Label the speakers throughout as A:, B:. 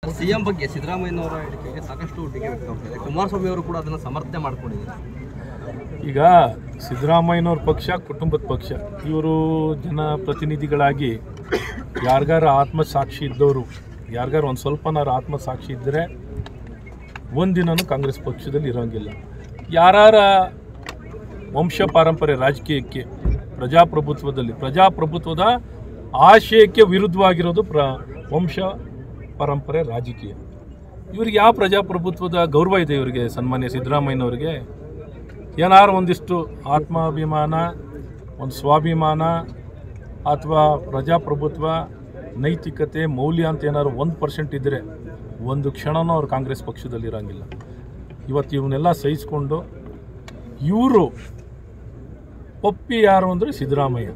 A: CM ಬಗ್ಗೆ ಸಿದ್ದರಾಮಯ್ಯನವರ ಹೇಳಿಕೆಗೆ ಸಾಕಷ್ಟು ಟೀಕೆ ವ್ಯಕ್ತವಾಗ್ತಿದೆ ಕುಮಾರಸ್ವಾಮಿ ಅವರು ಕೂಡ ಅದನ್ನು ಸಮರ್ಥನೆ ಮಾಡ್ಕೊಂಡಿದ್ದಾರೆ
B: ಈಗ ಸಿದ್ದರಾಮಯ್ಯನವ್ರ ಪಕ್ಷ ಕುಟುಂಬದ ಪಕ್ಷ ಇವರು ಜನಪ್ರತಿನಿಧಿಗಳಾಗಿ ಯಾರಿಗಾರ ಆತ್ಮಸಾಕ್ಷಿ ಇದ್ದವರು ಯಾರಿಗಾರ ಒಂದು ಸ್ವಲ್ಪನಾರು ಆತ್ಮಸಾಕ್ಷಿ ಇದ್ದರೆ ಒಂದಿನೂ ಕಾಂಗ್ರೆಸ್ ಪಕ್ಷದಲ್ಲಿ ಇರೋಂಗಿಲ್ಲ ಯಾರಾರ ವಂಶ ಪಾರಂಪರೆ ರಾಜಕೀಯಕ್ಕೆ ಪ್ರಜಾಪ್ರಭುತ್ವದಲ್ಲಿ ಪ್ರಜಾಪ್ರಭುತ್ವದ ಆಶಯಕ್ಕೆ ವಿರುದ್ಧವಾಗಿರೋದು ಪ್ರ ವಂಶ ಪರಂಪರೆ ರಾಜಕೀಯ ಇವ್ರಿಗೆ ಯಾವ ಪ್ರಜಾಪ್ರಭುತ್ವದ ಗೌರವ ಇದೆ ಇವರಿಗೆ ಸನ್ಮಾನ್ಯ ಸಿದ್ದರಾಮಯ್ಯನವರಿಗೆ ಏನಾರು ಒಂದಿಷ್ಟು ಆತ್ಮಾಭಿಮಾನ ಒಂದು ಸ್ವಾಭಿಮಾನ ಅಥವಾ ಪ್ರಜಾಪ್ರಭುತ್ವ ನೈತಿಕತೆ ಮೌಲ್ಯ ಅಂತ ಏನಾದ್ರು ಒಂದು ಪರ್ಸೆಂಟ್ ಇದ್ದರೆ ಒಂದು ಕ್ಷಣನೂ ಅವ್ರು ಕಾಂಗ್ರೆಸ್ ಪಕ್ಷದಲ್ಲಿ ಇರೋಂಗಿಲ್ಲ ಇವತ್ತು ಇವನ್ನೆಲ್ಲ ಸಹಿಸ್ಕೊಂಡು ಇವರು ಒಪ್ಪಿ ಯಾರು ಅಂದರೆ ಸಿದ್ದರಾಮಯ್ಯ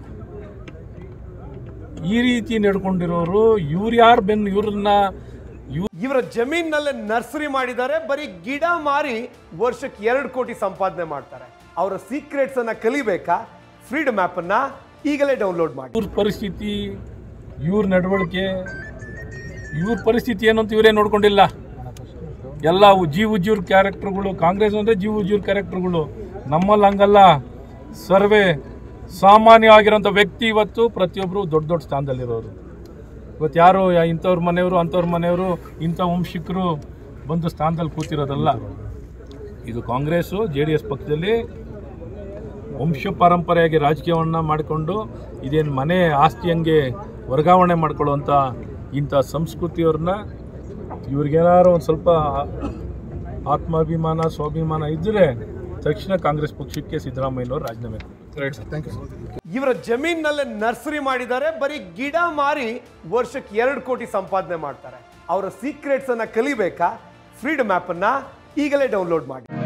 B: ಈ ರೀತಿ ನಡ್ಕೊಂಡಿರೋರು ಇವ್ರು ಯಾರು ಬೆನ್ನು ಇವ್ರನ್ನ ಇವ್
C: ಇವರ ಜಮೀನಲ್ಲೇ ನರ್ಸರಿ ಮಾಡಿದ್ದಾರೆ ಬರೀ ಗಿಡ ಮಾರಿ ವರ್ಷಕ್ಕೆ ಎರಡು ಕೋಟಿ ಸಂಪಾದನೆ ಮಾಡ್ತಾರೆ ಅವರ ಸೀಕ್ರೆಟ್ಸ್ ಅನ್ನ ಕಲಿಬೇಕಾ ಫ್ರೀಡಮ್ ಆಪ್ ಅನ್ನ ಈಗಲೇ ಡೌನ್ಲೋಡ್ ಮಾಡಿ
B: ಇವ್ರ ಪರಿಸ್ಥಿತಿ ಇವ್ರ ನಡವಳಿಕೆ ಇವ್ರ ಪರಿಸ್ಥಿತಿ ಏನು ಅಂತ ಇವರೇ ನೋಡ್ಕೊಂಡಿಲ್ಲ ಎಲ್ಲ ಉ- ಜೀವ ಉಜ್ಜೂರ್ ಕ್ಯಾರೆಕ್ಟರ್ಗಳು ಕಾಂಗ್ರೆಸ್ ಅಂದರೆ ಜೀವ ಉಜ್ಜೂರ್ ಕ್ಯಾರೆಕ್ಟರ್ಗಳು ನಮ್ಮಲ್ಲಿ ಹಂಗಲ್ಲ ಸರ್ವೇ ಸಾಮಾನ್ಯವಾಗಿರೋಂಥ ವ್ಯಕ್ತಿ ಇವತ್ತು ಪ್ರತಿಯೊಬ್ಬರು ದೊಡ್ಡ ದೊಡ್ಡ ಸ್ಥಾನದಲ್ಲಿರೋರು ಇವತ್ತು ಯಾರು ಯಾ- ಇಂಥವ್ರ ಮನೆಯವರು ಅಂಥವ್ರ ಮನೆಯವರು ಇಂಥ ವಂಶಿಕರು ಬಂದು ಸ್ಥಾನದಲ್ಲಿ ಕೂತಿರೋದಲ್ಲ ಇದು ಕಾಂಗ್ರೆಸ್ಸು ಜೆ ಡಿ ಎಸ್ ಪಕ್ಷದಲ್ಲಿ ವಂಶ ಪರಂಪರೆಯಾಗಿ ರಾಜಕೀಯವನ್ನು ಮಾಡಿಕೊಂಡು ಇದೇನು ಮನೆ ಆಸ್ತಿ ಹಂಗೆ ವರ್ಗಾವಣೆ ಮಾಡ್ಕೊಳ್ಳುವಂಥ ಇಂಥ ಸಂಸ್ಕೃತಿಯವ್ರನ್ನ ಇವ್ರಿಗೇನಾದ್ರು ಒಂದು ಸ್ವಲ್ಪ ಆತ್ಮಾಭಿಮಾನ ಸ್ವಾಭಿಮಾನ ಇದ್ದರೆ ತಕ್ಷಣ ಕಾಂಗ್ರೆಸ್ ಪಕ್ಷಕ್ಕೆ ಸಿದ್ದರಾಮಯ್ಯನವರು ರಾಜೀನಾಮೆ
C: ಇವರ ಜಮೀನಲ್ಲೇ ನರ್ಸರಿ ಮಾಡಿದ್ದಾರೆ ಬರೀ ಗಿಡ ಮಾರಿ ವರ್ಷಕ್ಕೆ ಎರಡು ಕೋಟಿ ಸಂಪಾದನೆ ಮಾಡ್ತಾರೆ ಅವರ ಸೀಕ್ರೆಟ್ಸ್ ಅನ್ನ ಕಲಿಬೇಕಾ ಫ್ರೀಡಮ್ ಆಪ್ ಅನ್ನ ಈಗಲೇ ಡೌನ್ಲೋಡ್ ಮಾಡಿ